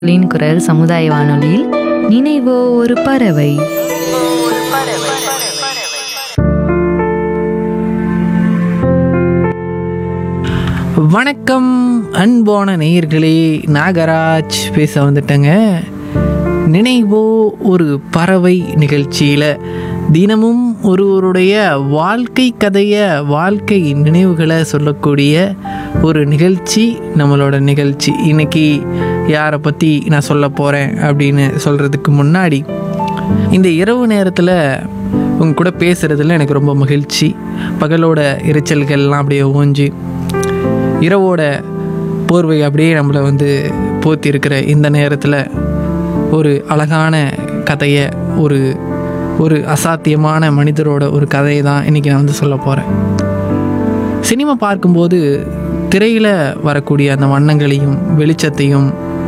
லின் குரல் சமுதாய வானொலியில் நினைவோ ஒரு பறவை வணக்கம் அன்பான நேயர்களே நாகராஜ் பேச வந்துட்டேங்க நினைவோ ஒரு பறவை நிகழ்ச்சியில் தினமும் ஒருவருடைய வாழ்க்கை கதையை வாழ்க்கை நினைவுகளை சொல்லக்கூடிய ஒரு நிகழ்ச்சி நம்மளோட நிகழ்ச்சி இன்னைக்கு யாரை பற்றி நான் சொல்ல போகிறேன் அப்படின்னு சொல்கிறதுக்கு முன்னாடி இந்த இரவு நேரத்தில் உங்க கூட பேசுகிறதுல எனக்கு ரொம்ப மகிழ்ச்சி பகலோட இரைச்சல்கள்லாம் அப்படியே ஓஞ்சி இரவோட போர்வை அப்படியே நம்மளை வந்து போத்தி இருக்கிற இந்த நேரத்தில் ஒரு அழகான கதையை ஒரு ஒரு அசாத்தியமான மனிதரோட ஒரு கதையை தான் இன்றைக்கி நான் வந்து சொல்ல போகிறேன் சினிமா பார்க்கும்போது திரையில் வரக்கூடிய அந்த வண்ணங்களையும் வெளிச்சத்தையும்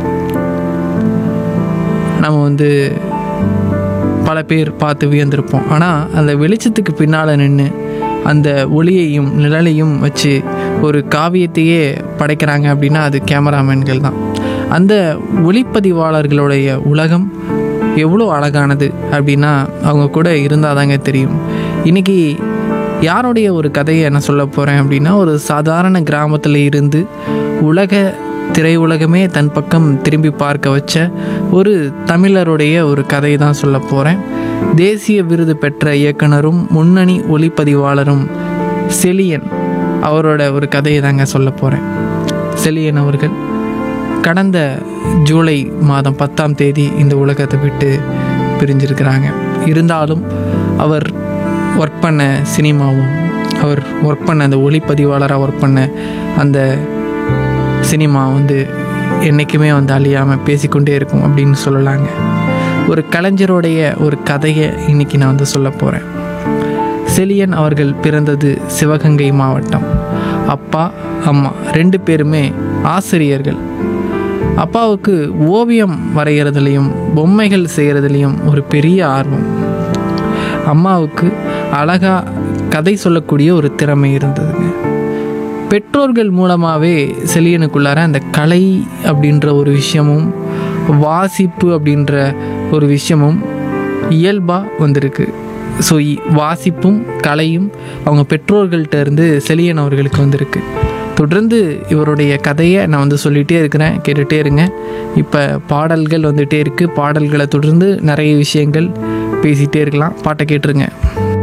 நம்ம வந்து பல பேர் பார்த்து வியந்திருப்போம் ஆனால் அந்த வெளிச்சத்துக்கு பின்னால் நின்று அந்த ஒளியையும் நிழலையும் வச்சு ஒரு காவியத்தையே படைக்கிறாங்க அப்படின்னா அது கேமராமேன்கள் தான் அந்த ஒளிப்பதிவாளர்களுடைய உலகம் எவ்வளோ அழகானது அப்படின்னா அவங்க கூட இருந்தால் தாங்க தெரியும் இன்றைக்கி யாருடைய ஒரு கதையை நான் சொல்ல போகிறேன் அப்படின்னா ஒரு சாதாரண கிராமத்தில் இருந்து உலக திரையுலகமே தன் பக்கம் திரும்பி பார்க்க வச்ச ஒரு தமிழருடைய ஒரு கதையை தான் சொல்ல போகிறேன் தேசிய விருது பெற்ற இயக்குனரும் முன்னணி ஒளிப்பதிவாளரும் செலியன் அவரோட ஒரு கதையை தாங்க சொல்ல போகிறேன் செலியன் அவர்கள் கடந்த ஜூலை மாதம் பத்தாம் தேதி இந்த உலகத்தை விட்டு பிரிஞ்சிருக்கிறாங்க இருந்தாலும் அவர் ஒர்க் பண்ண சினிமாவும் அவர் ஒர்க் பண்ண அந்த ஒளிப்பதிவாளராக ஒர்க் பண்ண அந்த சினிமா வந்து என்றைக்குமே வந்து அழியாமல் பேசிக்கொண்டே இருக்கும் அப்படின்னு சொல்லலாங்க ஒரு கலைஞருடைய ஒரு கதையை இன்னைக்கு நான் வந்து சொல்ல போகிறேன் செலியன் அவர்கள் பிறந்தது சிவகங்கை மாவட்டம் அப்பா அம்மா ரெண்டு பேருமே ஆசிரியர்கள் அப்பாவுக்கு ஓவியம் வரைகிறதுலையும் பொம்மைகள் செய்கிறதுலையும் ஒரு பெரிய ஆர்வம் அம்மாவுக்கு அழகா கதை சொல்லக்கூடிய ஒரு திறமை இருந்ததுங்க பெற்றோர்கள் மூலமாகவே செலியனுக்குள்ளார அந்த கலை அப்படின்ற ஒரு விஷயமும் வாசிப்பு அப்படின்ற ஒரு விஷயமும் இயல்பாக வந்திருக்கு ஸோ வாசிப்பும் கலையும் அவங்க பெற்றோர்கள்ட்ட இருந்து செலியன் அவர்களுக்கு வந்திருக்கு தொடர்ந்து இவருடைய கதையை நான் வந்து சொல்லிகிட்டே இருக்கிறேன் கேட்டுகிட்டே இருங்க இப்போ பாடல்கள் வந்துகிட்டே இருக்குது பாடல்களை தொடர்ந்து நிறைய விஷயங்கள் பேசிகிட்டே இருக்கலாம் பாட்டை கேட்டுருங்க